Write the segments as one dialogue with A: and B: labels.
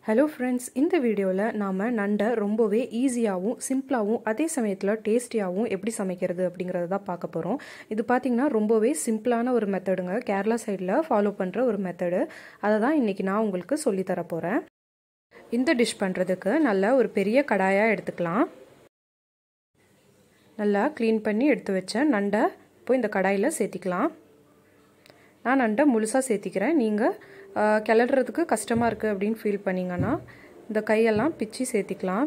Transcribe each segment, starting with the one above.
A: hello friends இந்த வீடியோவில் நாம் நண்டை ரொம்பவே ஈஸியாகவும் சிம்பிளாகவும் அதே சமயத்தில் டேஸ்டியாகவும் எப்படி சமைக்கிறது அப்படிங்கிறத தான் பார்க்க போகிறோம் இது பார்த்திங்கன்னா ரொம்பவே சிம்பிளான ஒரு மெத்தடுங்க கேரளா சைடில் ஃபாலோ பண்ணுற ஒரு மெத்தடு அதை தான் இன்றைக்கி நான் உங்களுக்கு சொல்லித்தர போகிறேன் இந்த டிஷ் பண்ணுறதுக்கு நல்லா ஒரு பெரிய கடாயாக எடுத்துக்கலாம் நல்லா க்ளீன் பண்ணி எடுத்து வச்ச நண்டை இப்போ இந்த கடாயில் சேர்த்திக்கலாம் நான் நண்டை முழுசாக சேர்த்திக்கிறேன் நீங்கள் கிளறதுக்கு கஷ்டமாக இருக்குது அப்படின்னு ஃபீல் பண்ணிங்கன்னா இந்த கையெல்லாம் பிச்சு சேர்த்திக்கலாம்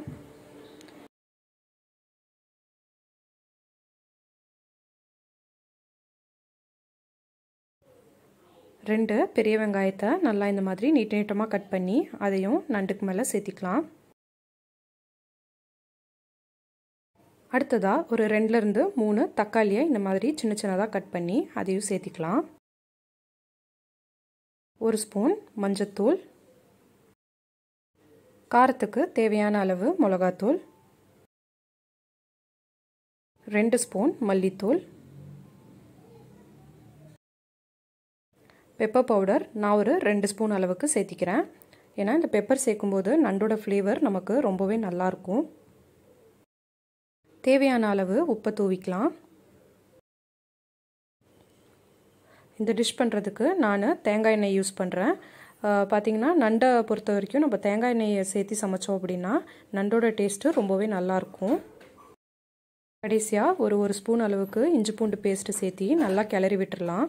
A: ரெண்டு பெரிய வெங்காயத்தை நல்லா இந்த மாதிரி நீட்ட நீட்டமாக கட் பண்ணி அதையும் நண்டுக்கு மேலே சேர்த்திக்கலாம் அடுத்ததாக ஒரு ரெண்டுலேருந்து மூணு தக்காளியை இந்த மாதிரி சின்ன சின்னதாக கட் பண்ணி அதையும் சேர்த்திக்கலாம் ஒரு ஸ்பூன் மஞ்சத்தூள் காரத்துக்கு தேவையான அளவு மிளகாத்தூள் ரெண்டு ஸ்பூன் மல்லித்தூள் பெப்பர் பவுடர் நான் ஒரு ரெண்டு ஸ்பூன் அளவுக்கு சேர்த்திக்கிறேன் ஏன்னா இந்த பெப்பர் சேர்க்கும்போது நண்டோட ஃப்ளேவர் நமக்கு ரொம்பவே நல்லாயிருக்கும் தேவையான அளவு உப்பை தூவிக்கலாம் இந்த டிஷ் பண்ணுறதுக்கு நான் தேங்காய் எண்ணெய் யூஸ் பண்ணுறேன் பார்த்திங்கன்னா நண்டை பொறுத்த வரைக்கும் நம்ம தேங்காய் எண்ணெயை சேர்த்து சமைச்சோம் அப்படின்னா நண்டோட டேஸ்ட்டு ரொம்பவே நல்லாயிருக்கும் கடைசியாக ஒரு ஒரு ஸ்பூன் அளவுக்கு இஞ்சி பூண்டு பேஸ்ட்டு சேர்த்தி நல்லா கிளறி விட்டுடலாம்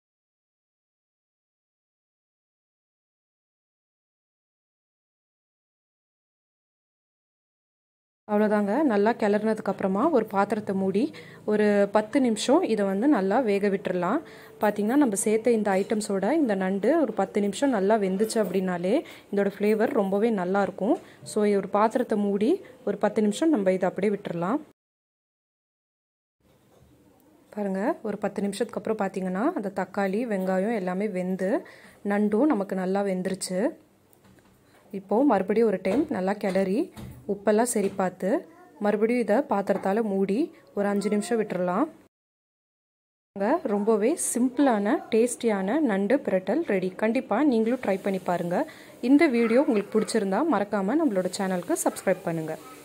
A: அவ்வளோதாங்க நல்லா கிளறினதுக்கப்புறமா ஒரு பாத்திரத்தை மூடி ஒரு பத்து நிமிஷம் இதை வந்து நல்லா வேக விட்டுடலாம் பார்த்திங்கன்னா நம்ம சேர்த்த இந்த ஐட்டம்ஸோட இந்த நண்டு ஒரு பத்து நிமிஷம் நல்லா வெந்துச்சு அப்படின்னாலே இதோட ஃப்ளேவர் ரொம்பவே நல்லாயிருக்கும் ஸோ ஒரு பாத்திரத்தை மூடி ஒரு பத்து நிமிஷம் நம்ம இதை அப்படியே விட்டுடலாம் பாருங்கள் ஒரு பத்து நிமிஷத்துக்கு அப்புறம் பார்த்திங்கன்னா அந்த தக்காளி வெங்காயம் எல்லாமே வெந்து நண்டும் நமக்கு நல்லா வெந்துருச்சு இப்போது மறுபடியும் ஒரு டைம் நல்லா கிளறி உப்பெல்லாம் சரி பார்த்து மறுபடியும் இதை பாத்திரத்தால் மூடி ஒரு அஞ்சு நிமிஷம் விட்டுறலாம் ரொம்பவே சிம்பிளான டேஸ்டியான நண்டு பிரட்டல் ரெடி கண்டிப்பாக நீங்களும் ட்ரை பண்ணி பாருங்கள் இந்த வீடியோ உங்களுக்கு பிடிச்சிருந்தா மறக்காமல் நம்மளோட சேனலுக்கு சப்ஸ்கிரைப் பண்ணுங்கள்